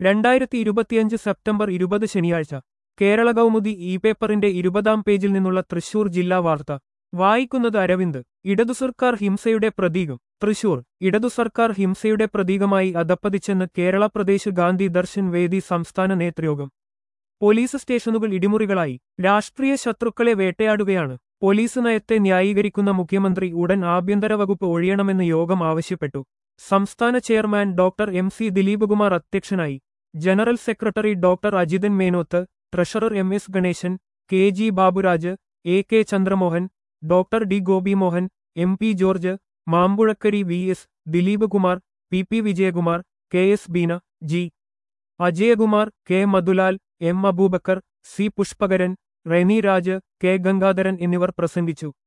രണ്ടായിരത്തി ഇരുപത്തിയഞ്ച് സെപ്റ്റംബർ ഇരുപത് ശനിയാഴ്ച കേരള കൗമുദി ഇ പേപ്പറിന്റെ ഇരുപതാം പേജിൽ നിന്നുള്ള തൃശൂർ ജില്ലാ വാർത്ത വായിക്കുന്നത് അരവിന്ദ് ഇടതു സർക്കാർ ഹിംസയുടെ പ്രതീകം തൃശൂർ ഇടതു സർക്കാർ ഹിംസയുടെ പ്രതീകമായി അധപ്പതിച്ചെന്ന് കേരള പ്രദേശ് ഗാന്ധി ദർശൻ വേദി സംസ്ഥാന നേതൃയോഗം പോലീസ് സ്റ്റേഷനുകൾ ഇടിമുറികളായി രാഷ്ട്രീയ ശത്രുക്കളെ വേട്ടയാടുകയാണ് പോലീസ് നയത്തെ ന്യായീകരിക്കുന്ന മുഖ്യമന്ത്രി ഉടൻ ആഭ്യന്തര വകുപ്പ് ഒഴിയണമെന്ന് യോഗം ആവശ്യപ്പെട്ടു സംസ്ഥാന chairman doctor M C Dileepakumar അധ്യക്ഷനായി general secretary doctor Ajithan Menoth treasurer M S Ganesan K G Baburaj A K Chandramohan doctor D Gopimohan M P George Mampuzhakkari V S Dileep Kumar P P Vijayakumar K S Beena G Ajayakumar K Madhulal M Abubakar C Pushpakaran Reni Raj K Gangadharan എന്നിവർ പ്രസംഗിച്ചു